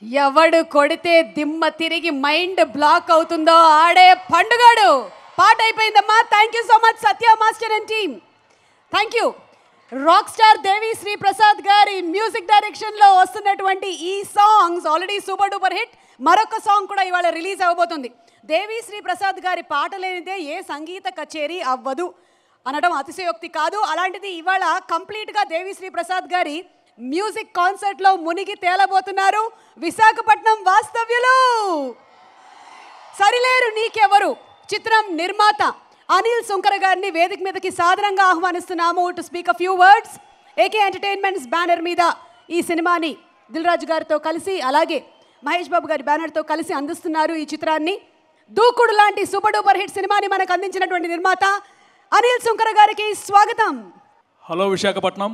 ఎవడు కొడితే దిమ్మ తిరిగి మైండ్ బ్లాక్ అవుతుందో ఆడే పండుగాడు పాట అయిపోయిందమ్మా thank you so much Satya master and team thank you rock star Devi Sri Prasad గారి మ్యూజిక్ డైరెక్షన్ లో వస్తున్నటువంటి ఈ songs already super duper hit మరొక సాంగ్ కూడా ఇవాళ రిలీజ్ అవ్వబోతుంది దేవి శ్రీ ప్రసాద్ గారి పాట లేనిదే ఏ సంగీత కచేరీ అవ్వదు అనడం అతిశయోక్తి కాదు అలాంటిది ఇవాళ కంప్లీట్గా దేవి శ్రీ ప్రసాద్ గారి మ్యూజిక్ కాన్సర్ట్లో మునిగి తేలబోతున్నారు విశాఖపట్నం వాస్తవ్యులు సరిలేరు నీకెవరు చిత్రం నిర్మాత అనిల్ సుంకర గారిని వేదిక మీదకి సాదరంగా ఆహ్వానిస్తున్నాము to speak a few words AK entertainments banner మీద ఈ సినిమాని దిల్ రాజు గారితో కలిసి అలాగే మహేష్ బాబు గారి బ్యానర్తో కలిసి అందిస్తున్నారు ఈ చిత్రాన్ని దూకుడు లాంటి సూపర్ డూపర్ హిట్ సినిమాని మనకు అందించినటువంటి నిర్మాత అనిల్ సుంకర గారికి స్వాగతం హలో విశాఖపట్నం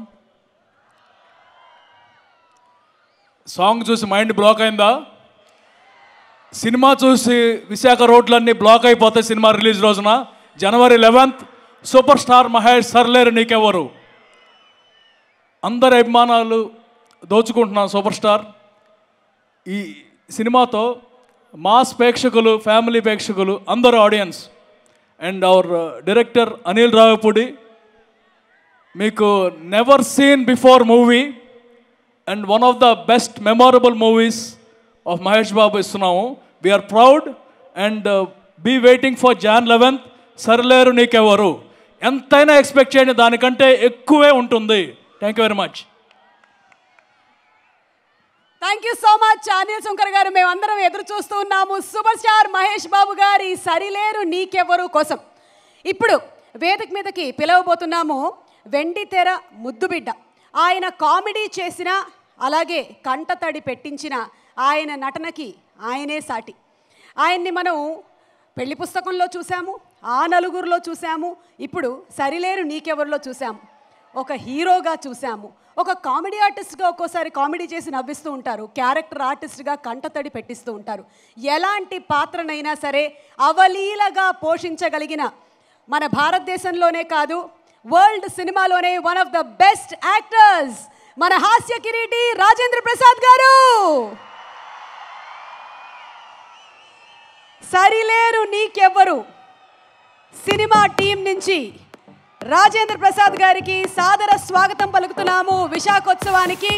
సాంగ్ చూసి మైండ్ బ్లాక్ అయిందా సినిమా చూసి విశాఖ రోడ్లన్నీ బ్లాక్ అయిపోతాయి సినిమా రిలీజ్ రోజున జనవరి eleventh super star Mahesh Sarileru Neekevvaru అందరి అభిమానాలు దోచుకుంటున్నాను సూపర్ స్టార్ ఈ సినిమాతో మాస్ ప్రేక్షకులు ఫ్యామిలీ ప్రేక్షకులు అందరు audience and our director Anil Ravipudi మీకు never seen before movie and one of the best memorable movies of Mahesh Babu ఇస్తున్నాము we are proud and be waiting for Jan eleventh Sarileru Neekevvaru ఎంతైనా ఎక్స్పెక్ట్ చేయండి దానికంటే ఎక్కువే ఉంటుంది thank you very much thank you so much Anil Shankar గారు మేమందరం ఎదురు చూస్తూ ఉన్నాము సూపర్ స్టార్ మహేష్ బాబు గారి సరిలేరు నీకెవరు కోసం ఇప్పుడు వేదిక మీదకి పిలవబోతున్నాము వెండి తెర ముద్దుబిడ్డ ఆయన కామెడీ చేసిన అలాగే కంటతడి పెట్టించిన ఆయన నటనకి ఆయనే సాటి ఆయన్ని మనం పెళ్లి పుస్తకంలో చూసాము ఆ నలుగురిలో చూసాము ఇప్పుడు సరిలేరు నీకెవరిలో చూసాము ఒక హీరోగా చూసాము ఒక కామెడీ ఆర్టిస్ట్గా ఒక్కోసారి కామెడీ చేసి నవ్విస్తూ ఉంటారు క్యారెక్టర్ ఆర్టిస్ట్గా కంటతడి పెట్టిస్తూ ఉంటారు ఎలాంటి పాత్రనైనా సరే అవలీలగా పోషించగలిగిన మన భారతదేశంలోనే కాదు వరల్డ్ సినిమాలోనే one of the best actors మన హాస్య కిరీటి రాజేంద్ర ప్రసాద్ గారు సరిలేరు నీకెవ్వరు సినిమా టీం నుంచి రాజేంద్ర ప్రసాద్ గారికి సాదర స్వాగతం పలుకుతున్నాము విశాఖోత్సవానికి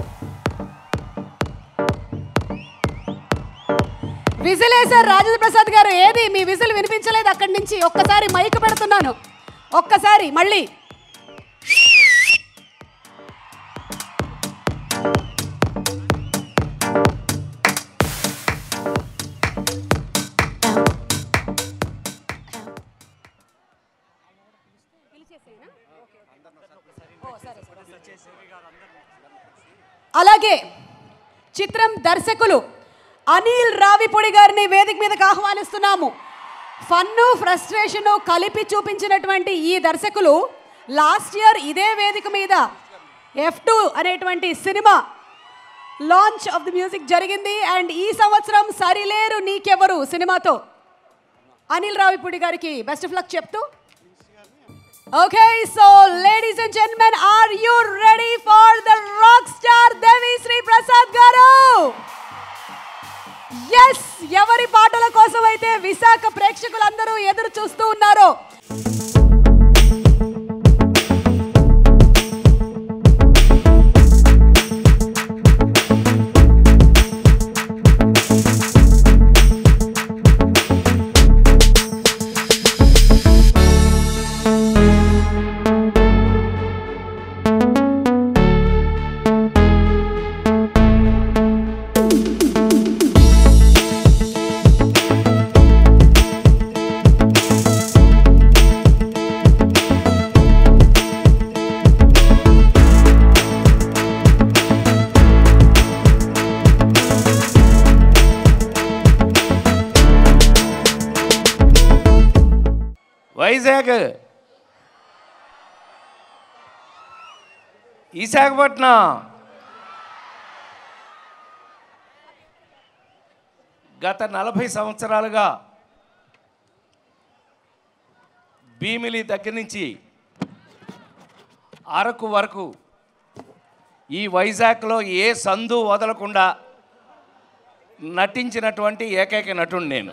విజిలేసారు రాజేంద్ర ప్రసాద్ గారు ఏది మీ విజిల్ వినిపించలేదు అక్కడి నుంచి ఒక్కసారి మైక్ పెడుతున్నాను ఒక్కసారి మళ్ళీ అలాగే చిత్రం దర్శకులు అనిల్ రావిపొడి గారిని వేదిక మీదకి ఆహ్వానిస్తున్నాము ఫన్ను ఫ్రస్ట్రేషను కలిపి చూపించినటువంటి ఈ దర్శకులు లాస్ట్ ఇయర్ ఇదే వేదిక మీద ఎఫ్ టూ అనేటువంటి సినిమా లాంచ్ ఆఫ్ ది మ్యూజిక్ జరిగింది అండ్ ఈ సంవత్సరం సరిలేరు నీకెవరు సినిమాతో అనిల్ రావిపూడి గారికి బెస్ట్ ఆఫ్ లక్ చెప్తూ okay so ladies and gentlemen are you ready for the rock star Devi Sri Prasad గారు ఎస్ ఎవరి పాటల కోసం అయితే విశాఖ ప్రేక్షకులందరూ ఎదురు చూస్తూ ఉన్నారో వైజాగ్ విశాఖపట్నం గత నలభై సంవత్సరాలుగా భీమిలి దగ్గర నుంచి అరకు వరకు ఈ వైజాగ్లో ఏ సందు వదలకుండా నటించినటువంటి ఏకైక నటుడు నేను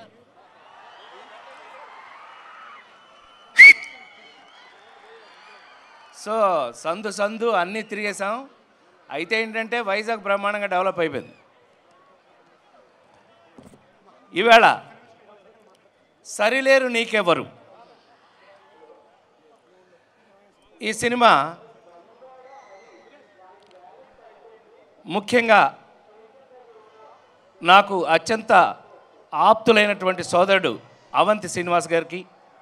సో సందు సందు అన్నీ తిరిగేసాం అయితే ఏంటంటే వైజాగ్ బ్రహ్మాండంగా డెవలప్ అయిపోయింది ఈవేళ సరిలేరు నీకెవరు ఈ సినిమా ముఖ్యంగా నాకు అత్యంత ఆప్తులైనటువంటి సోదరుడు అవంతి శ్రీనివాస్ గారికి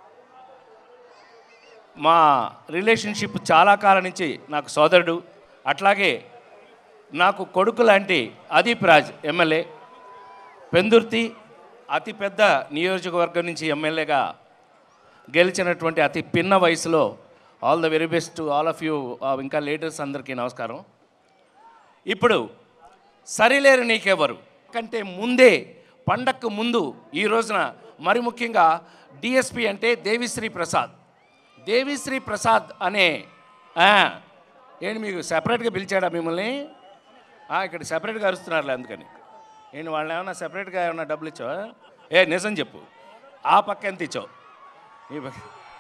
మా రిలేషన్షిప్ చాలా కాలం నుంచి నాకు సోదరుడు అట్లాగే నాకు కొడుకు లాంటి అదీప్ రాజ్ ఎమ్మెల్యే పెందుర్తి అతిపెద్ద నియోజకవర్గం నుంచి ఎమ్మెల్యేగా గెలిచినటువంటి అతి పిన్న వయసులో all the very best all of you ఇంకా లీడర్స్ అందరికీ నమస్కారం ఇప్పుడు సరిలేరు నీకెవరు కంటే ముందే పండక్కు ముందు ఈ రోజున మరి ముఖ్యంగా డిఎస్పి అంటే దేవిశ్రీ ప్రసాద్ దేవిశ్రీ ప్రసాద్ అనే ఆ, ఏంటి మీకు సెపరేట్గా పిలిచాడా మిమ్మల్ని ఆ, ఇక్కడ సెపరేట్గా అరుస్తున్నారులే అందుకని ఏంటి వాళ్ళు ఏమన్నా సెపరేట్గా ఏమన్నా డబ్బులు ఇచ్చావా ఏ నిజం చెప్పు ఆ పక్క ఎంత ఇచ్చావు ఈ పక్క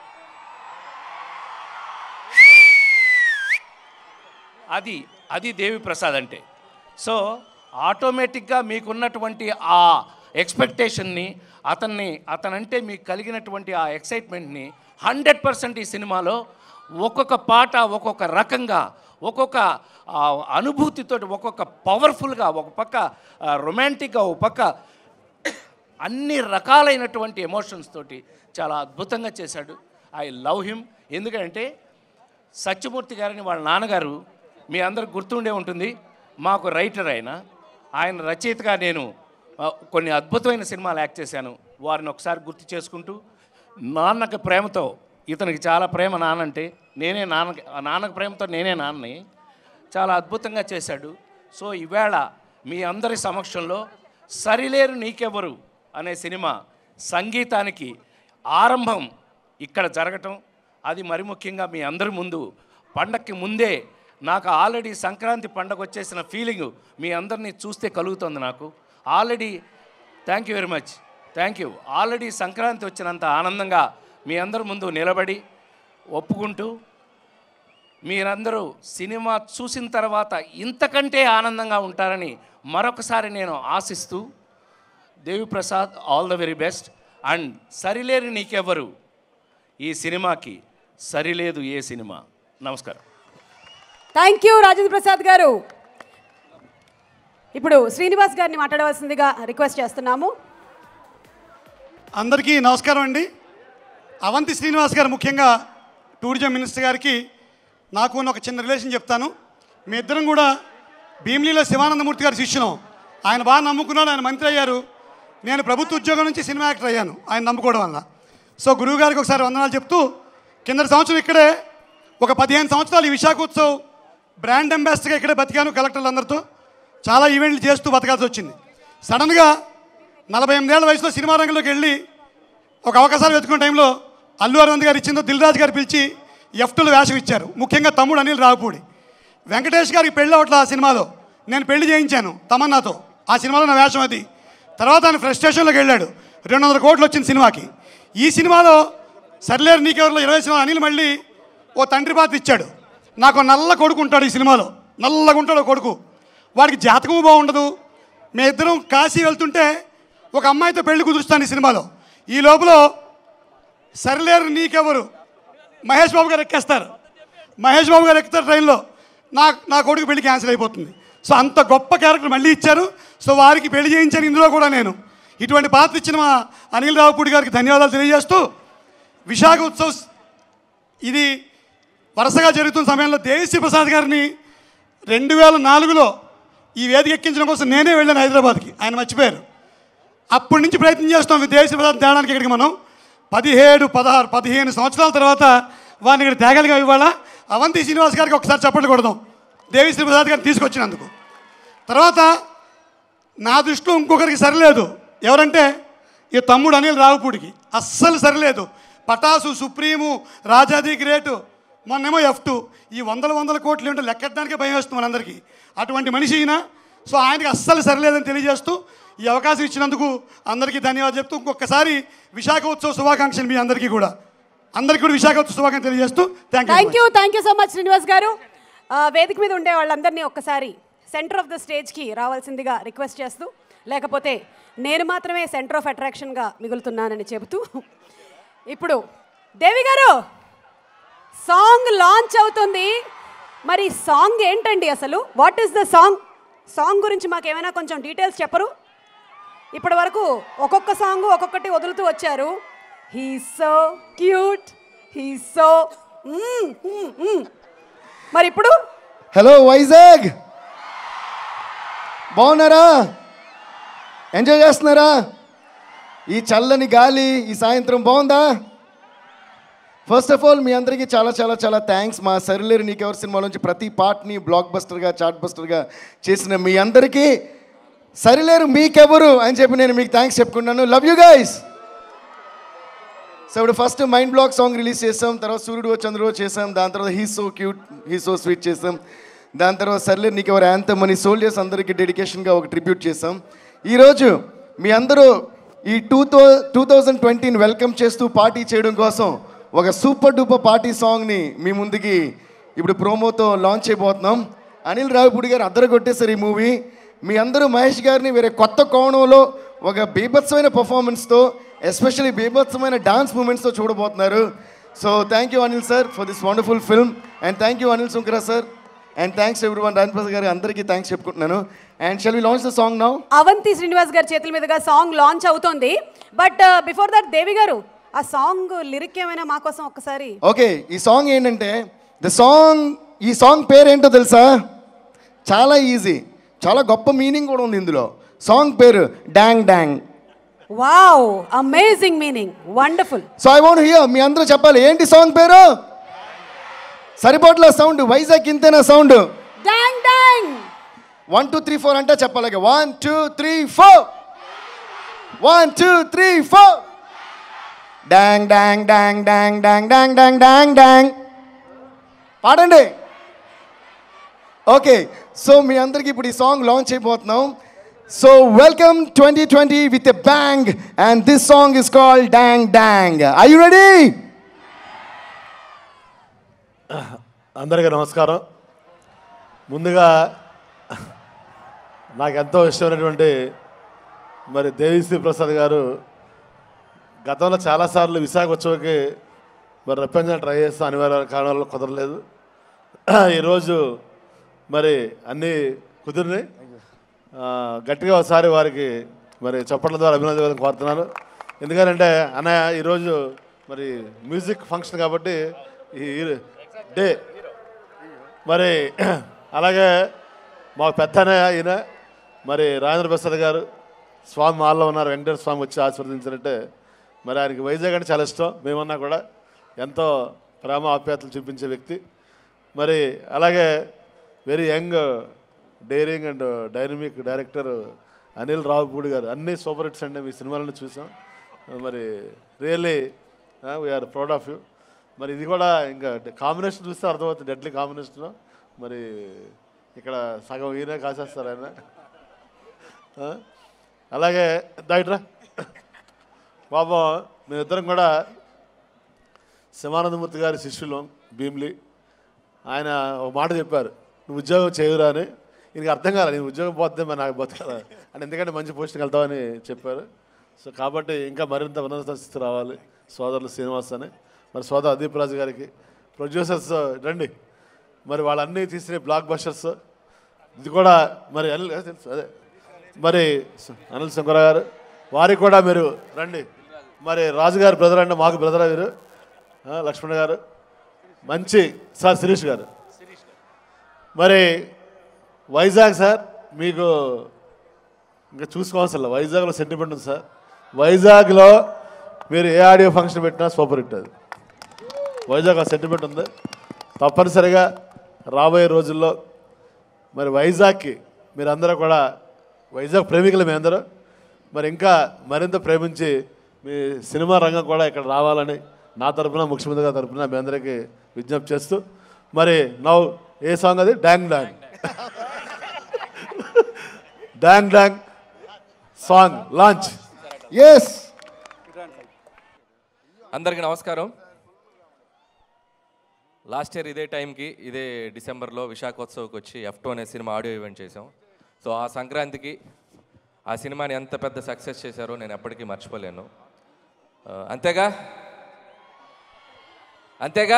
అది అది దేవి ప్రసాద్ అంటే సో ఆటోమేటిక్గా మీకున్నటువంటి ఆ ఎక్స్పెక్టేషన్ని అతన్ని అతనంటే మీకు కలిగినటువంటి ఆ ఎక్సైట్మెంట్ని హండ్రెడ్ పర్సెంట్ ఈ సినిమాలో ఒక్కొక్క పాట ఒక్కొక్క రకంగా ఒక్కొక్క ఆ, అనుభూతితో ఒక్కొక్క పవర్ఫుల్గా ఒక పక్క రొమాంటిక్గా ఒక పక్క అన్ని రకాలైనటువంటి ఎమోషన్స్ తోటి చాలా అద్భుతంగా చేశాడు ఐ లవ్ హిమ్ ఎందుకంటే సత్యమూర్తి గారిని వాళ్ళ నాన్నగారు మీ అందరికి గుర్తుండే ఉంటుంది మాకు రైటర్ ఆయన ఆయన రచయితగా నేను ఆ, కొన్ని అద్భుతమైన సినిమాలు యాక్ట్ చేశాను వారిని ఒకసారి గుర్తు చేసుకుంటూ నాన్నకి ప్రేమతో ఇతనికి చాలా ప్రేమ నాన్నంటే నేనే నాన్నకి ఆ నాన్నకి ప్రేమతో నేనే నాన్నని చాలా అద్భుతంగా చేశాడు సో ఈవేళ మీ అందరి సమక్షంలో సరిలేరు నీకెవరు అనే సినిమా సంగీతానికి ఆరంభం ఇక్కడ జరగటం అది మరి ముఖ్యంగా మీ అందరి ముందు పండక్కి ముందే నాకు ఆల్రెడీ సంక్రాంతి పండగ వచ్చేసిన ఫీలింగ్ మీ అందరినీ చూస్తే కలుగుతుంది నాకు already thank you very much thank you already Sankranti వచ్చినంత ఆనందంగా మీ అందరి ముందు నిలబడి ఒప్పుకుంటూ మీరందరూ సినిమా చూసిన తర్వాత ఇంతకంటే ఆనందంగా ఉంటారని మరొకసారి నేను ఆశిస్తూ Deviprasad all the very best and Sarileru Neekevvaru ఈ సినిమాకి సరిలేదు ఏ సినిమా నమస్కారం థ్యాంక్ యూ రాజేంద్ర ప్రసాద్ గారు ఇప్పుడు శ్రీనివాస్ గారిని మాట్లాడవలసిందిగా రిక్వెస్ట్ చేస్తున్నాము అందరికీ నమస్కారం అండి అవంతి శ్రీనివాస్ గారు ముఖ్యంగా టూరిజం మినిస్టర్ గారికి నాకు ఉన్న ఒక చిన్న రిలేషన్ చెప్తాను మీ ఇద్దరం కూడా భీమిలీలో శివానందమూర్తి గారి శిష్యులం ఆయన బాగా నమ్ముకున్నాడు ఆయన మంత్రి అయ్యారు నేను ప్రభుత్వ ఉద్యోగం నుంచి సినిమా యాక్టర్ అయ్యాను ఆయన నమ్ముకోవడం వల్ల సో గురువు గారికి ఒకసారి వందనాలు చెప్తూ కింద సంవత్సరం ఇక్కడే ఒక పదిహేను సంవత్సరాలు ఈ విశాఖ ఉత్సవ్ బ్రాండ్ అంబాసిడర్గా ఇక్కడే బతికాను కలెక్టర్లు అందరితో చాలా ఈవెంట్లు చేస్తూ బతకాల్సి వచ్చింది సడన్గా నలభై ఎనిమిదేళ్ల వయసులో సినిమా రంగంలోకి వెళ్ళి ఒక అవకాశాలు వెతుకున్న టైంలో అల్లు అరవింద్ గారు ఇచ్చిందో దిల్ రాజు గారు పిలిచి ఎఫ్టులు వేషం ఇచ్చారు ముఖ్యంగా తమ్ముడు అనిల్ రావుపూడి వెంకటేష్ గారికి పెళ్ళి అవట్ల ఆ సినిమాలో నేను పెళ్లి చేయించాను తమన్నాతో ఆ సినిమాలో నా వేషం అది తర్వాత ఆయన ఫ్రస్ట్రేషన్లోకి వెళ్ళాడు రెండు వందల కోట్లు వచ్చింది సినిమాకి ఈ సినిమాలో సర్లేరు నీకెవరిలో ఇరవై సినిమా అనిల్ మళ్ళీ ఓ తండ్రి పాత్ర ఇచ్చాడు నాకు ఓ నల్ల కొడుకు ఉంటాడు ఈ సినిమాలో నల్లగా ఉంటాడు ఓ కొడుకు వాడికి జాతకము బాగుండదు మీ ఇద్దరం కాశీ వెళ్తుంటే ఒక అమ్మాయితో పెళ్లి కుదురుస్తాను ఈ సినిమాలో ఈ లోపల సరిలేరు నీకెవరు మహేష్ బాబు గారు ఎక్కేస్తారు మహేష్ బాబు గారు ఎక్కుతారు ట్రైన్లో నా నా కొడుకు పెళ్లి క్యాన్సిల్ అయిపోతుంది సో అంత గొప్ప క్యారెక్టర్ మళ్ళీ ఇచ్చారు సో వారికి పెళ్లి చేయించాను ఇందులో కూడా నేను ఇటువంటి పాత్ర ఇచ్చిన మా అనిల్ రావుపూడి గారికి ధన్యవాదాలు తెలియజేస్తూ విశాఖ ఉత్సవ్ ఇది వరుసగా జరుగుతున్న సమయంలో దేవిశ్రీ ప్రసాద్ గారిని రెండు వేల నాలుగులో ఈ వేదిక ఎక్కించడం కోసం నేనే వెళ్ళాను హైదరాబాద్కి ఆయన మర్చిపోయారు అప్పటి నుంచి ప్రయత్నం చేస్తాం దేశ పదార్థం తేడానికి ఇక్కడికి మనం పదిహేడు పదహారు పదిహేను సంవత్సరాల తర్వాత వారిని ఇక్కడ తేగలిగా ఇవాళ అవంతి శ్రీనివాస్ గారికి ఒకసారి చప్పట్లు కొడదాం దేవిశ్రీ ప్రసాద్ గారిని తీసుకొచ్చినందుకు తర్వాత నా దృష్టిలో ఇంకొకరికి సరిలేదు ఎవరంటే ఈ తమ్ముడు అనిల్ రావుపూడికి అస్సలు సరిలేదు పటాసు సుప్రీము రాజాది గ్రేటు మొన్నేమో ఎఫ్ టూ ఈ వందల వందల కోట్లు ఏంటో లెక్కెట్టడానికే భయం వేస్తుంది మనందరికీ అటువంటి మనిషి ఈయన సో ఆయనకి అస్సలు సరిలేదని తెలియజేస్తూ ఈ అవకాశం ఇచ్చినందుకు అందరికీ ధన్యవాదాలు చెప్తూ ఇంకొకసారి విశాఖ ఉత్సవ శుభాకాంక్షలు మీ అందరికీ కూడా అందరికీ కూడా విశాఖ ఉత్సవ శుభాకాంక్షలు తెలియజేస్తూ thank thank you thank you so much Srinivas గారు ఆ, వేదిక మీద ఉండే వాళ్ళందరినీ ఒక్కసారి సెంటర్ ఆఫ్ ద స్టేజ్కి రావాల్సిందిగా రిక్వెస్ట్ చేస్తూ లేకపోతే నేను మాత్రమే సెంటర్ ఆఫ్ అట్రాక్షన్గా మిగులుతున్నానని చెబుతూ ఇప్పుడు దేవి గారు సాంగ్ లాంచ్ అవుతుంది మరి సాంగ్ ఏంటండి అసలు what is the song song గురించి మాకు ఏమైనా కొంచెం డీటెయిల్స్ చెప్పరు ఇప్పటి వరకు ఒక్కొక్క సాంగ్ ఒక్కొక్కటి వదులుతూ వచ్చారు he so cute he so మరి ఇప్పుడు హలో వైజాగ్ బాగున్నారా ఎంజాయ్ చేస్తున్నారా ఈ చల్లని గాలి ఈ సాయంత్రం బాగుందా ఫస్ట్ ఆఫ్ ఆల్ మీ అందరికీ చాలా చాలా చాలా థ్యాంక్స్ మా సరిలేరు నీకెవరి సినిమా నుంచి ప్రతి పార్ట్ని బ్లాక్ బస్టర్గా చాట్ బస్టర్గా చేసిన మీ అందరికీ సరిలేరు మీకెవరు అని చెప్పి నేను మీకు థ్యాంక్స్ చెప్పుకున్నాను లవ్ యూ గైస్ సో ఇప్పుడు first mind block song release చేసాం తర్వాత సూర్యుడు చంద్రుడు చేసాం దాని తర్వాత he so cute he so sweet చేసాం దాని తర్వాత సర్లే నీకు ఎవరు యాంతమ్ అని సోల్జర్స్ అందరికీ డెడికేషన్గా ఒక ట్రిబ్యూట్ చేసాం ఈరోజు మీ అందరూ ఈ టూ థౌ టూ థౌజండ్ ట్వంటీని వెల్కమ్ చేస్తూ పార్టీ చేయడం కోసం ఒక సూపర్ డూపర్ పార్టీ సాంగ్ని మీ ముందుకి ఇప్పుడు ప్రోమోతో లాంచ్ చేయబోతున్నాం అనిల్ రావిపూడి గారు అద్దరు కొట్టేశారు ఈ మూవీ మీ అందరూ మహేష్ గారిని వేరే కొత్త కోణంలో ఒక బీభత్సమైన పర్ఫార్మెన్స్తో ఎస్పెషల్లీ బీభత్సమైన డాన్స్ మూమెంట్స్తో చూడబోతున్నారు so thank you Anil sir for this wonderful film and thank you Anil Sunkara sir and thanks everyone Rajaprasad గారు అందరికీ థ్యాంక్స్ చెప్పుకుంటున్నాను and shall we launch the song now Avanthi Srinivas గారి చేతుల మీదుగా సాంగ్ లాంచ్ అవుతోంది బట్ బిఫోర్ దట్ దేవి గారు ఆ సాంగ్ లిరిక్ ఏమైనా మా కోసం ఒక్కసారి ఓకే ఈ సాంగ్ ఏంటంటే ద సాంగ్ ఈ సాంగ్ పేరు ఏంటో తెలుసా చాలా ఈజీ చాలా గొప్ప మీనింగ్ కూడా ఉంది ఇందులో సాంగ్ పేరు dang dang wow amazing meaning wonderful so I want hear మీ అందరూ చెప్పాలి ఏంటి సాంగ్ పేరు సరిపోట్ల సౌండ్ వైజాగ్ ఇంతేనా sound dang dang one two three four అంటే చెప్పాలి one two three four one two three four dang dong dong dong dong dong dong dong dang పాడండి ఓకే సో మీ అందరికి ఇప్పుడు ఈ సాంగ్ లాంచ్ అయిపోతున్నాం so welcome twenty twenty with a bang and this song is called dang dang I you ready అందరికీ నమస్కారం ముందుగా నాకు ఎంతో ఇష్టమైనటువంటి మరి దేవిశ్రీ ప్రసాద్ గారు గతంలో చాలాసార్లు విశాఖ ఉత్సవకి మరి రప్పించడానికి ట్రై చేస్తే అనివార్య కారణాల్లో కుదరలేదు ఈరోజు మరి అన్నీ కుదిరినాయి ఆ, గట్టిగా ఒకసారి వారికి మరి చప్పట్ల ద్వారా అభినందన కోరుతున్నాను ఎందుకంటే అన్నయ్య ఈరోజు మరి మ్యూజిక్ ఫంక్షన్ కాబట్టి ఈ డే మరి అలాగే మా పెద్ద అన్నయ్య ఈయన మరి రాజేంద్ర ప్రసాద్ గారు స్వామి మాల్లో ఉన్నారు వెంకటేశ్వర స్వామి వచ్చి ఆశీర్వదించారంటే మరి ఆయనకి వైజాగ్ అంటే చాలా ఇష్టం మేమన్నా కూడా ఎంతో ప్రేమ ఆప్యాయతలు చూపించే వ్యక్తి మరి అలాగే very young daring and dynamic director Anil Ravipudi గారు అన్ని సూపర్ హిట్స్ అండి మీ సినిమాలను చూసాం మరి really we are proud of you మరి ఇది కూడా ఇంకా కాంబినేషన్ చూస్తే అర్థమవుతుంది డెడ్లీ కాంబినేషన్ మరి ఇక్కడ సగం ఈయన కాసేస్తారు ఆయన ఆ? అలాగే దాయిట్రా పాపం మేమిద్దరం కూడా శివానందమూర్తి గారి శిష్యులు భీమ్లీ ఆయన ఒక మాట చెప్పారు నువ్వు ఉద్యోగం చేయవురా అని ఈయనకి అర్థం కాదు నేను ఉద్యోగం పోతే మరి నాకు బతకాలి అని ఎందుకంటే మంచి పోస్ట్కి వెళ్తామని చెప్పారు సో కాబట్టి ఇంకా మరింత ఉన్నత స్థితి రావాలి సోదరులు శ్రీనివాస్ అని మరి సోదరు అదీప్ రాజు గారికి ప్రొడ్యూసర్స్ రండి మరి వాళ్ళన్నీ తీసిన బ్లాక్ బస్టర్స్ ఇది కూడా మరి అనిల్ కదా తెలుసు అదే మరి స- అనిల్ శంకర గారు వారికి కూడా మీరు రండి మరి రాజుగారి బ్రదర్ అంటే మాకు బ్రదర్ వీరు ఆ, లక్ష్మణ్ గారు మంచి సార్ శిరీష్ గారు మరి వైజాగ్ సార్ మీకు ఇంకా చూసుకోవాల్సిన వైజాగ్లో సెంటిమెంట్ ఉంది సార్ వైజాగ్లో మీరు ఏ ఆడియో ఫంక్షన్ పెట్టినా సూపర్ హిట్ అది వైజాగ్ ఆ సెంటిమెంట్ ఉంది తప్పనిసరిగా రాబోయే రోజుల్లో మరి వైజాగ్కి మీరందరూ కూడా వైజాగ్ ప్రేమికులు మీ అందరూ మరి ఇంకా మరింత ప్రేమించి మీ సినిమా రంగం కూడా ఇక్కడ రావాలని నా తరపున ముఖ్యమంత్రి గారి తరపున మీ అందరికీ విజ్ఞప్తి చేస్తూ మరి నవ్వు ఏ సాంగ్ అది dang dong dong dang song launch yes అందరికీ నమస్కారం లాస్ట్ ఇయర్ ఇదే టైంకి ఇదే డిసెంబర్లో విశాఖోత్సవ్కి వచ్చి ఎఫ్ టూ అనే సినిమా ఆడియో ఈవెంట్ చేసాం సో ఆ సంక్రాంతికి ఆ సినిమాని ఎంత పెద్ద సక్సెస్ చేశారో నేను ఎప్పటికీ మర్చిపోలేను ఆ, అంతేగా అంతేగా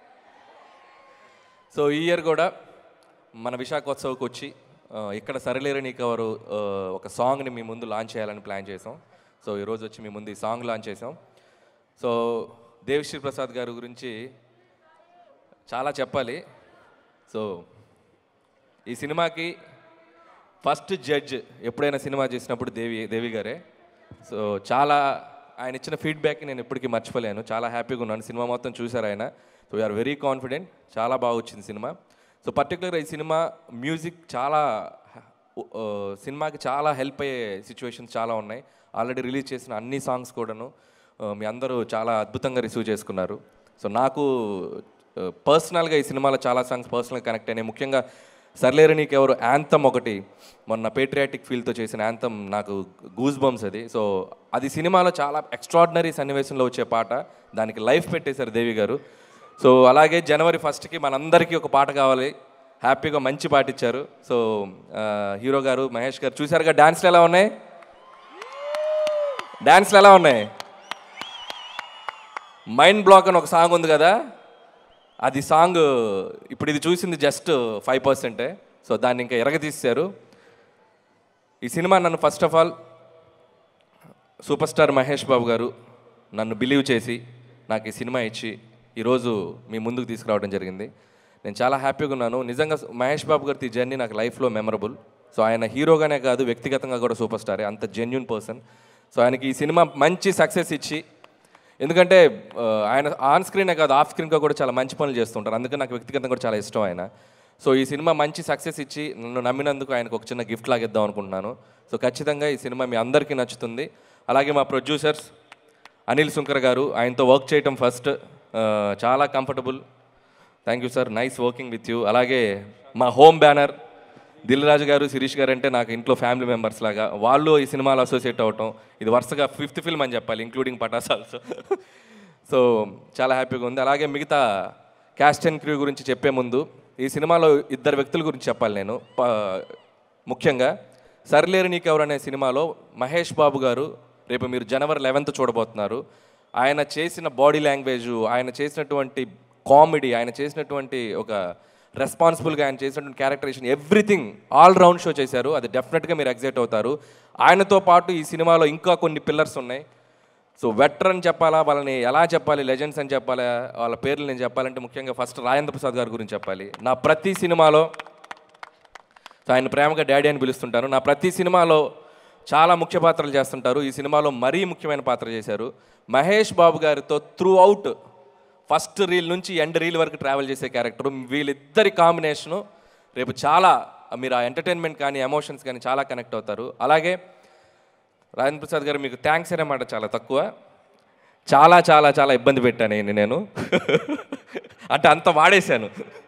సో ఈ ఇయర్ కూడా మన విశాఖోత్సవ్కి వచ్చి ఆ, ఇక్కడ సరిలేరు నీకెవరు ఆ, ఒక సాంగ్ని మీ ముందు లాంచ్ చేయాలని ప్లాన్ చేసాం సో ఈరోజు వచ్చి మీ ముందు ఈ సాంగ్ లాంచ్ చేసాం సో దేవిశ్రీ ప్రసాద్ గారి గురించి చాలా చెప్పాలి సో ఈ సినిమాకి ఫస్ట్ జడ్జ్ ఎప్పుడైనా సినిమా చేసినప్పుడు దేవి దేవి గారే సో చాలా ఆయన ఇచ్చిన ఫీడ్బ్యాక్ నేను ఎప్పటికీ మర్చిపోలేను చాలా హ్యాపీగా ఉన్నాను సినిమా మొత్తం చూశారు ఆయన సో వీఆర్ వెరీ కాన్ఫిడెంట్ చాలా బాగా వచ్చింది సినిమా సో పర్టికులర్గా ఈ సినిమా మ్యూజిక్ చాలా ఆ, సినిమాకి చాలా హెల్ప్ అయ్యే సిచ్యువేషన్స్ చాలా ఉన్నాయి ఆల్రెడీ రిలీజ్ చేసిన అన్ని సాంగ్స్ కూడాను ఆ, మీ అందరూ చాలా అద్భుతంగా రిసీవ్ చేసుకున్నారు సో నాకు పర్సనల్గా ఈ సినిమాలో చాలా సాంగ్స్ పర్సనల్గా కనెక్ట్ అయినాయి ముఖ్యంగా సర్లేరు నీకు ఎవరు యాంథమ్ ఒకటి మొన్న పేట్రియాటిక్ ఫీల్తో చేసిన యాంథమ్ నాకు గూస్ బంప్స్ అది సో అది సినిమాలో చాలా ఎక్స్ట్రాడినరీ సన్నివేశంలో వచ్చే పాట దానికి లైఫ్ పెట్టేశారు దేవి గారు సో అలాగే జనవరి ఫస్ట్కి మనందరికీ ఒక పాట కావాలి హ్యాపీగా మంచి పాట ఇచ్చారు సో ఆ, హీరో గారు మహేష్ గారు చూసారుగా డాన్స్లు ఎలా ఉన్నాయి డాన్స్లు ఎలా ఉన్నాయి మైండ్ బ్లాక్ అని ఒక సాంగ్ ఉంది కదా అది సాంగ్ ఇప్పుడు ఇది చూసింది జస్ట్ ఫైవ్ పర్సెంటే సో దాన్ని ఇంకా ఎరగదీశారు ఈ సినిమా నన్ను first of all super star Mahesh Babu గారు నన్ను బిలీవ్ చేసి నాకు ఈ సినిమా ఇచ్చి ఈరోజు మీ ముందుకు తీసుకురావడం జరిగింది నేను చాలా హ్యాపీగా ఉన్నాను నిజంగా మహేష్ బాబు గారి ఈ జర్నీ నాకు లైఫ్లో మెమరబుల్ సో ఆయన హీరోగానే కాదు వ్యక్తిగతంగా కూడా సూపర్ స్టారే అంత జెన్యున్ పర్సన్ సో ఆయనకి ఈ సినిమా మంచి సక్సెస్ ఇచ్చి ఎందుకంటే ఆ, ఆయన ఆన్ స్క్రీనే కాదు ఆఫ్ స్క్రీన్గా కూడా చాలా మంచి పనులు చేస్తుంటారు అందుకని నాకు వ్యక్తిగతంగా కూడా చాలా ఇష్టం ఆయన సో ఈ సినిమా మంచి సక్సెస్ ఇచ్చి నన్ను నమ్మినందుకు ఆయనకు ఒక చిన్న గిఫ్ట్ లాగా ఇద్దాం అనుకుంటున్నాను సో ఖచ్చితంగా ఈ సినిమా మీ అందరికీ నచ్చుతుంది అలాగే మా ప్రొడ్యూసర్స్ అనిల్ సుంకర్ గారు ఆయనతో వర్క్ చేయటం ఫస్ట్ చాలా comfortable thank you sir nice working with you అలాగే మా హోమ్ బ్యానర్ దిల్ రాజు గారు శిరీష్ గారు అంటే నాకు ఇంట్లో ఫ్యామిలీ మెంబర్స్ లాగా వాళ్ళు ఈ సినిమాలో అసోసియేట్ అవ్వటం ఇది వరుసగా ఫిఫ్త్ ఫిల్మ్ అని చెప్పాలి ఇంక్లూడింగ్ పటాస్ ఆల్సో సో చాలా హ్యాపీగా ఉంది అలాగే మిగతా క్యాస్ట్ అండ్ క్రూ గురించి చెప్పే ముందు ఈ సినిమాలో ఇద్దరు వ్యక్తుల గురించి చెప్పాలి నేను ప- ముఖ్యంగా సరిలేరు నీకెవరు అనే సినిమాలో మహేష్ బాబు గారు రేపు మీరు జనవరి లెవెన్త్ చూడబోతున్నారు ఆయన చేసిన బాడీ లాంగ్వేజ్ ఆయన చేసినటువంటి కామెడీ ఆయన చేసినటువంటి ఒక రెస్పాన్సిబుల్గా ఆయన చేసినటువంటి characterisation everything all round show చేశారు అది డెఫినెట్గా మీరు ఎగ్జైట్ అవుతారు ఆయనతో పాటు ఈ సినిమాలో ఇంకా కొన్ని పిల్లర్స్ ఉన్నాయి సో వెటరన్ చెప్పాలా వాళ్ళని ఎలా చెప్పాలి లెజెండ్స్ అని చెప్పాలా వాళ్ళ పేర్లు నేను చెప్పాలంటే ముఖ్యంగా ఫస్ట్ రాజేంద్ర ప్రసాద్ గారి గురించి చెప్పాలి నా ప్రతి సినిమాలో సో ఆయన ప్రేమగా డాడీ అని పిలుస్తుంటాను నా ప్రతి సినిమాలో చాలా ముఖ్య పాత్రలు చేస్తుంటారు ఈ సినిమాలో మరీ ముఖ్యమైన పాత్ర చేశారు మహేష్ బాబు గారితో త్రూ అవుట్ ఫస్ట్ రీల్ నుంచి ఎండ్ రీల్ వరకు ట్రావెల్ చేసే క్యారెక్టర్ వీళ్ళిద్దరి కాంబినేషను రేపు చాలా మీరు ఆ ఎంటర్టైన్మెంట్ కానీ ఎమోషన్స్ కానీ చాలా కనెక్ట్ అవుతారు అలాగే రాజేంద్ర ప్రసాద్ గారు మీకు థ్యాంక్స్ అనే మాట చాలా తక్కువ చాలా చాలా చాలా ఇబ్బంది పెట్టాను ఈయన్ని నేను అంటే అంత వాడేశాను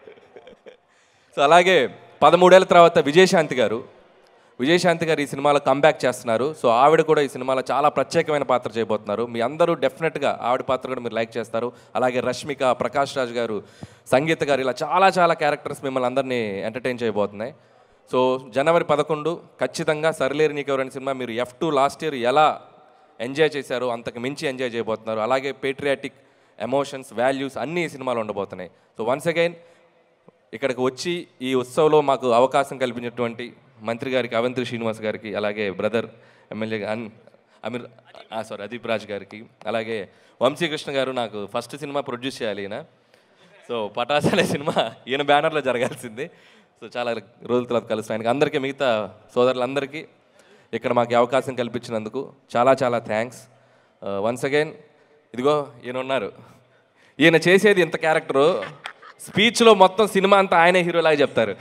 సో అలాగే పదమూడేళ్ల తర్వాత విజయశాంతి గారు విజయశాంతి గారు ఈ సినిమాలో కంబ్యాక్ చేస్తున్నారు సో ఆవిడ కూడా ఈ సినిమాలో చాలా ప్రత్యేకమైన పాత్ర చేయబోతున్నారు మీ అందరూ డెఫినెట్గా ఆవిడ పాత్ర కూడా మీరు లైక్ చేస్తారు అలాగే రష్మిక ప్రకాష్ రాజ్ గారు సంగీత గారు ఇలా చాలా చాలా క్యారెక్టర్స్ మిమ్మల్ని అందరినీ ఎంటర్టైన్ చేయబోతున్నాయి సో జనవరి పదకొండు ఖచ్చితంగా సరిలేరు నీకెవరైన సినిమా మీరు ఎఫ్ టూ లాస్ట్ ఇయర్ ఎలా ఎంజాయ్ చేశారో అంతకు మించి ఎంజాయ్ చేయబోతున్నారు అలాగే పేట్రియాటిక్ ఎమోషన్స్ వాల్యూస్ అన్నీ ఈ సినిమాలో ఉండబోతున్నాయి సో వన్స్ అగైన్ ఇక్కడికి వచ్చి ఈ ఉత్సవంలో మాకు అవకాశం కల్పించినటువంటి మంత్రి గారికి అవంతి శ్రీనివాస్ గారికి అలాగే బ్రదర్ ఎమ్మెల్యే అన్ అమీర్ సారీ అదీప్ రాజ్ గారికి అలాగే వంశీకృష్ణ గారు నాకు ఫస్ట్ సినిమా ప్రొడ్యూస్ చేయాలి ఈయన సో పటాస్ అనే సినిమా ఈయన బ్యానర్లో జరగాల్సింది సో చాలా రోజుల తర్వాత కలుస్తాను ఆయనకి అందరికీ మిగతా సోదరులందరికీ ఇక్కడ మాకు ఈ అవకాశం కల్పించినందుకు చాలా చాలా థ్యాంక్స్ వన్స్ అగైన్ ఇదిగో ఈయన ఉన్నారు ఈయన చేసేది ఇంత క్యారెక్టరు స్పీచ్లో మొత్తం సినిమా అంతా ఆయనే హీరోలాగా చెప్తారు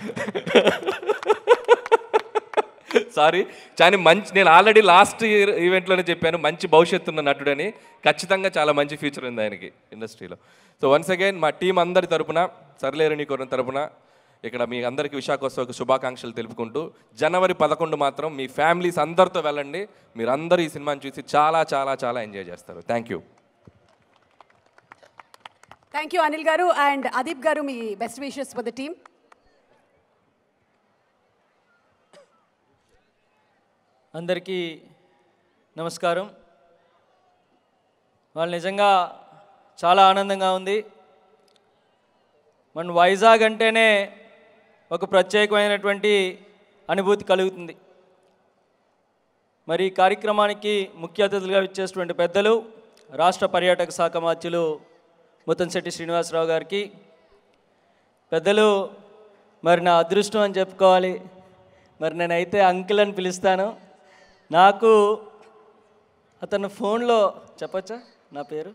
సారీ కానీ మంచి నేను ఆల్రెడీ లాస్ట్ ఇయర్ ఈవెంట్లోనే చెప్పాను మంచి భవిష్యత్తు ఉన్న నటుడని ఖచ్చితంగా చాలా మంచి ఫ్యూచర్ ఉంది ఆయనకి ఇండస్ట్రీలో సో వన్స్ అగైన్ మా టీం అందరి తరపున సర్లేరు నీకోరం తరపున ఇక్కడ మీ అందరికీ విశాఖోత్సవకు శుభాకాంక్షలు తెలుపుకుంటూ జనవరి పదకొండు మాత్రం మీ ఫ్యామిలీస్ అందరితో వెళ్ళండి మీరందరూ ఈ సినిమాని చూసి చాలా చాలా చాలా ఎంజాయ్ చేస్తారు thank you thank you Anil గారు అండ్ అదీప్ గారు మీ best wishes for the team అందరికీ నమస్కారం వాళ్ళు నిజంగా చాలా ఆనందంగా ఉంది మన వైజాగ్ అంటేనే ఒక ప్రత్యేకమైనటువంటి అనుభూతి కలుగుతుంది మరి ఈ కార్యక్రమానికి ముఖ్య అతిథులుగా ఇచ్చేటువంటి పెద్దలు రాష్ట్ర పర్యాటక శాఖ మంత్రులు ముత్తంశెట్టి శ్రీనివాసరావు గారికి పెద్దలు మరి నా అదృష్టం అని చెప్పుకోవాలి మరి నేనైతే అంకుల్ అని పిలుస్తాను నాకు అతను ఫోన్లో చెప్పచ్చా నా పేరు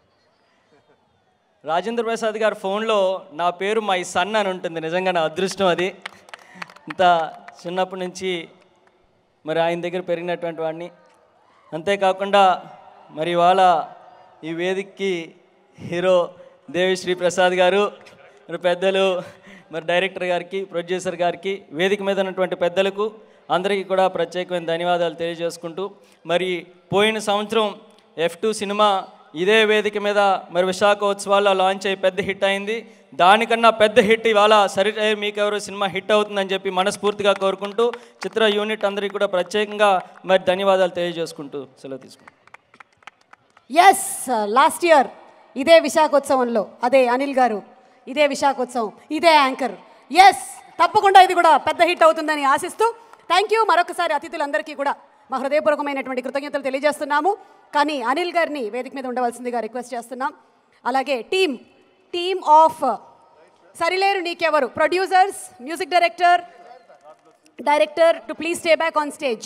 రాజేంద్ర ప్రసాద్ గారి ఫోన్లో నా పేరు మై సన్ అని ఉంటుంది నిజంగా నా అదృష్టం అది ఇంత చిన్నప్పటి నుంచి మరి ఆయన దగ్గర పెరిగినటువంటి వాడిని అంతేకాకుండా మరి ఇవాళ ఈ వేదికకి హీరో దేవిశ్రీ ప్రసాద్ గారు మరి పెద్దలు మరి డైరెక్టర్ గారికి ప్రొడ్యూసర్ గారికి వేదిక మీద ఉన్నటువంటి పెద్దలకు అందరికీ కూడా ప్రత్యేకమైన ధన్యవాదాలు తెలియజేసుకుంటూ మరి పోయిన సంవత్సరం ఎఫ్ టూ సినిమా ఇదే వేదిక మీద మరి విశాఖ ఉత్సవాల్లో లాంచ్ అయ్యి పెద్ద హిట్ అయింది దానికన్నా పెద్ద హిట్ ఇవాళ సరే మీకెవరు సినిమా హిట్ అవుతుందని చెప్పి మనస్ఫూర్తిగా కోరుకుంటూ చిత్ర యూనిట్ అందరికీ కూడా ప్రత్యేకంగా మరి ధన్యవాదాలు తెలియజేసుకుంటూ సెలవు తీసుకుంటాం ఎస్ లాస్ట్ ఇయర్ ఇదే విశాఖోత్సవంలో అదే అనిల్ గారు ఇదే విశాఖోత్సవం ఇదే యాంకర్ ఎస్ తప్పకుండా ఇది కూడా పెద్ద హిట్ అవుతుందని ఆశిస్తూ థ్యాంక్ యూ మరొకసారి అతిథులందరికీ కూడా మా హృదయపూర్వకమైనటువంటి కృతజ్ఞతలు తెలియజేస్తున్నాము కానీ అనిల్ గారిని వేదిక మీద ఉండవలసిందిగా రిక్వెస్ట్ చేస్తున్నాం అలాగే team team of Sarileru Neekevvaru producers music director director to please stay back on stage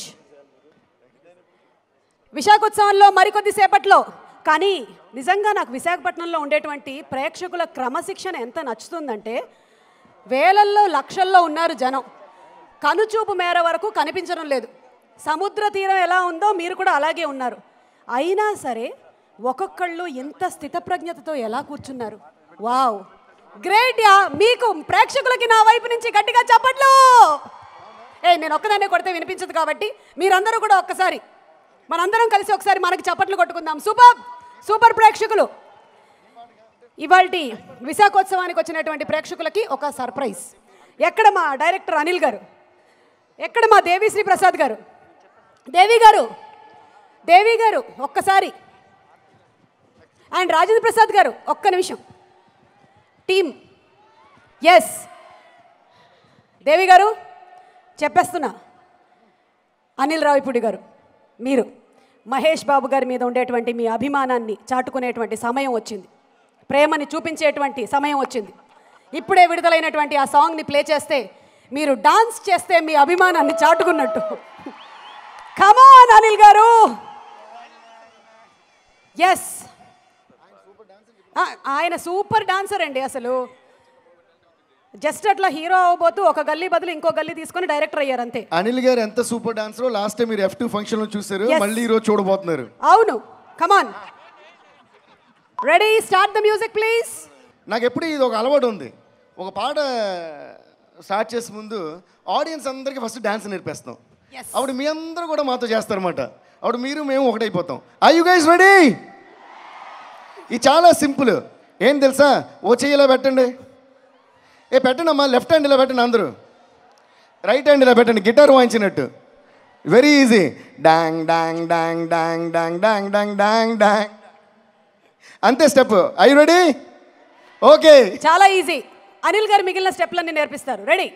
విశాఖోత్సవంలో మరికొద్ది సేపట్లో కానీ నిజంగా నాకు విశాఖపట్నంలో ఉండేటువంటి ప్రేక్షకుల క్రమశిక్షణ ఎంత నచ్చుతుందంటే వేలల్లో లక్షల్లో ఉన్నారు జనం కనుచూపు మేర వరకు కనిపించడం లేదు సముద్ర తీరం ఎలా ఉందో మీరు కూడా అలాగే ఉన్నారు అయినా సరే ఒక్కొక్కళ్ళు ఎంత స్థితప్రజ్ఞతతో ఎలా కూర్చున్నారు వావ్ గ్రేట్ యా మీకు ప్రేక్షకులకి నా వైపు నుంచి గట్టిగా చెప్పట్లు ఏ నేను ఒక్కదాన్నే కొడితే వినిపించదు కాబట్టి మీరందరూ కూడా ఒక్కసారి మనందరం కలిసి ఒకసారి మనకి చప్పట్లు కొట్టుకుందాం సూపర్ సూపర్ ప్రేక్షకులు ఇవాళ విశాఖోత్సవానికి వచ్చినటువంటి ప్రేక్షకులకి ఒక సర్ప్రైజ్ ఎక్కడ మా డైరెక్టర్ అనిల్ గారు ఎక్కడ మా దేవిశ్రీ ప్రసాద్ గారు దేవి గారు దేవి గారు ఒక్కసారి అండ్ రాజేంద్ర ప్రసాద్ గారు ఒక్క నిమిషం టీమ్ ఎస్ దేవి గారు చెప్పేస్తున్నా అనిల్ రావిపూడి గారు మీరు మహేష్ బాబు గారి మీద ఉండేటువంటి మీ అభిమానాన్ని చాటుకునేటువంటి సమయం వచ్చింది ప్రేమని చూపించేటువంటి సమయం వచ్చింది ఇప్పుడే విడుదలైనటువంటి ఆ సాంగ్ని ప్లే చేస్తే మీరు డాన్స్ చేస్తే మీ అభిమానాన్ని చాటుకున్నట్టు కమాన్ అనిల్ గారు ఎస్ ఆయన సూపర్ డాన్సర్ అండి అసలు జస్ట్ అట్లా హీరో అవ్వబోతూ ఒక గల్లీ బదులు ఇంకో గల్లీ తీసుకొని డైరెక్టర్ అయ్యారు అంతే అనిల్ గారు ఎంత సూపర్ డాన్సరో లాస్ట్ టైం మీరు ఎఫ్ టూ ఫంక్షన్లో చూసారు Yes. మళ్ళీ ఈరోజు చూడబోతున్నారు అవును come on ready start the music please నాకు ఎప్పుడు ఇది ఒక అలవాటు ఉంది ఒక పాట స్టార్ట్ చేసే ముందు ఆడియన్స్ అందరికీ ఫస్ట్ డాన్స్ నేర్పేస్తాం Yes. అప్పుడు మీ అందరూ కూడా మాతో చేస్తారన్నమాట అప్పుడు మీరు మేము ఒకటైపోతాం ఐ యు గైస్ రెడీ ఇది చాలా సింపుల్ ఏం తెలుసా ఓ చెయ్యి ఇలా పెట్టండి ఏ పెట్టండి అమ్మా లెఫ్ట్ హ్యాండ్ ఇలా పెట్టండి అందరూ రైట్ హ్యాండ్ ఇలా పెట్టండి గిటార్ వాయించినట్టు వెరీ ఈజీ డాంగ్ dong dong dong dong dong dong dong డాంగ్ అంతే స్టెప్ ఐ రెడీ ఓకే చాలా ఈజీ అనిల్ గారు మిగిలిన స్టెప్లన్నీ నేర్పిస్తారు రెడీ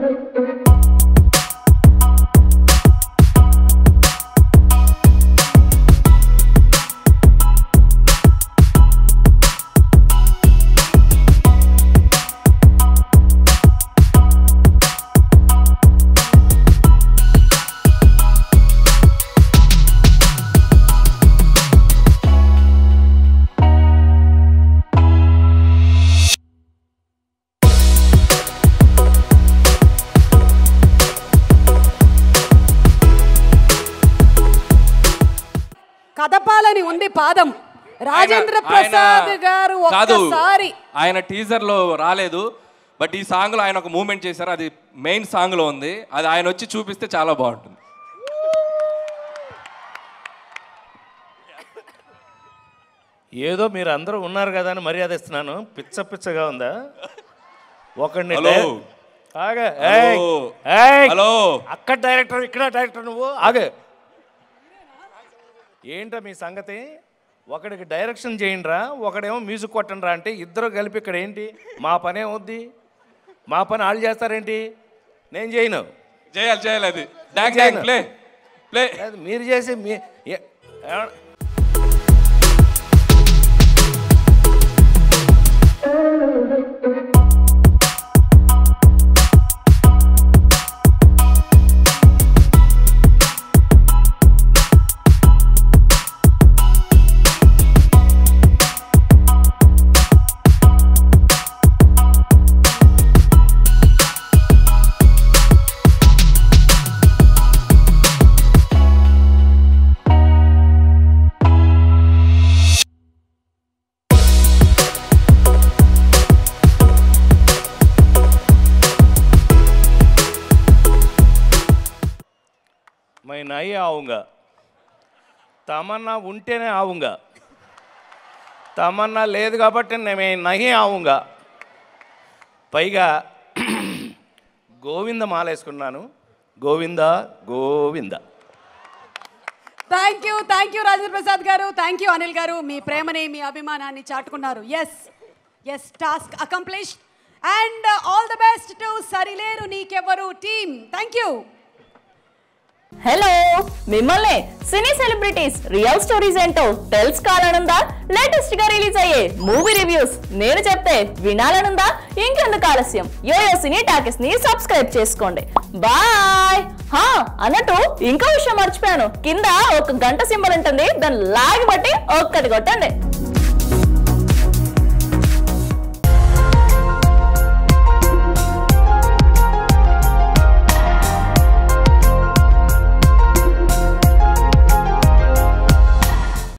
Thank కదపాలని ఉంది పాదం రాజేంద్ర ఆయన- ప్రసాద్ ఆయన- గారు కాదు ఒక్కసారి ఆయన టీజర్లో రాలేదు బట్ ఈ సాంగ్లో ఆయన ఒక మూమెంట్ చేశారు అది మెయిన్ సాంగ్లో ఉంది అది ఆయన వచ్చి చూపిస్తే చాలా బాగుంటుంది ఏదో మీరు అందరూ ఉన్నారు కదా అని మర్యాద ఇస్తున్నాను పిచ్చ పిచ్చగా ఉందా ఒకడిని హలో. డై- ఆగే హలో. ఏయ్, ఏయ్. హలో. అక్కడ డైరెక్టర్ ఇక్కడ డైరెక్టర్ నువ్వు ఆగే ఏంటా మీ సంగతి ఒకడికి డైరెక్షన్ చేయండిరా ఒకడేమో మ్యూజిక్ కొట్టండిరా అంటే ఇద్దరు కలిపి ఇక్కడ ఏంటి మా పని ఏమవుద్ది మా పని వాళ్ళు చేస్తారేంటి నేను చేయను చేయాలి చేయాలి అది డాక్ చేయను. డాక్ ప్లే ప్లే లేదు, మీరు చేసి మీ ఏ- ఏమ- మై నై ఆవుంగా తమన్నా ఉంటేనే ఆవుంగా తమన్నా లేదు కాబట్టి నేను నహి ఆవుంగా పైగా గోవింద మాలేసుకున్నాను Govinda Govinda thank you thank you Rajendra Prasad గారు థ్యాంక్ యూ అనిల్ గారు మీ ప్రేమని మీ అభిమానాన్ని చాటుకున్నారు yes yes task accomplish and all the best to Sarileru Neekevvaru team thank you hello మిమ్మల్ని సినీ సెలబ్రిటీస్ రియల్ స్టోరీస్ ఏంటో తెలుసుకోవాలనుందా లేటెస్ట్ గా రిలీజ్ అయ్యే మూవీ రివ్యూస్ నేను చెప్తే వినాలనుందా ఇంకెందుకు ఆలస్యం యోయో సినీ టాకెస్ ని సబ్స్క్రైబ్ చేసుకోండి బాయ్ హా అన్నట్టు ఇంకో విషయం మర్చిపోయాను కింద ఒక గంట సింబల్ ఉంటుంది దాన్ని లాగి బట్టి ఒక్కటి కొట్టండి